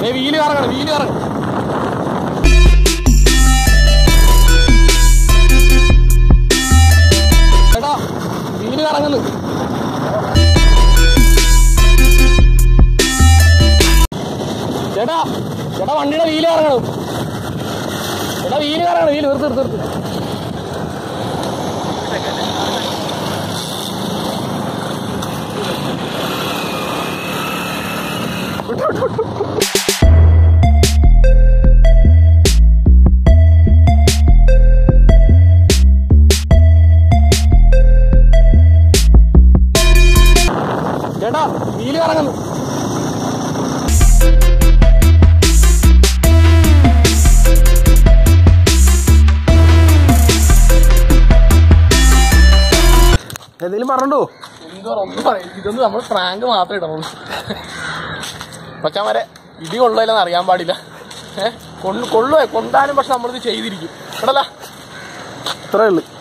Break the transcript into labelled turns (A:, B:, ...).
A: ദേ wheel കറങ്ങണം wheel കറങ്ങണം ചേട്ടാ wheel കറങ്ങുന്നു ചേട്ടാ ചേട്ടാ വണ്ടിയുടെ വീല് കറങ്ങണം ചേട്ടാ വീല് കറങ്ങണം വീല് നിർത്ത് നിർത്ത് നിർത്ത് ചേട്ടാ വീല് കറങ്ങുന്നു
B: എന്തെങ്കിലും പറഞ്ഞോ
A: എന്തോ ഒന്നും പറയില്ല ഇതൊന്നും നമ്മൾ പ്രാങ്ക് മാത്രമേ ഇടണുള്ളൂ പക്ഷെ ഇടി കൊള്ളില്ലെന്ന് അറിയാൻ പാടില്ല ഏഹ് കൊള്ളു കൊള്ളുവേ കൊണ്ടാലും പക്ഷെ നമ്മളിത് ചെയ്തിരിക്കും ഇടല്ല
B: ഇത്രേ ഉള്ളു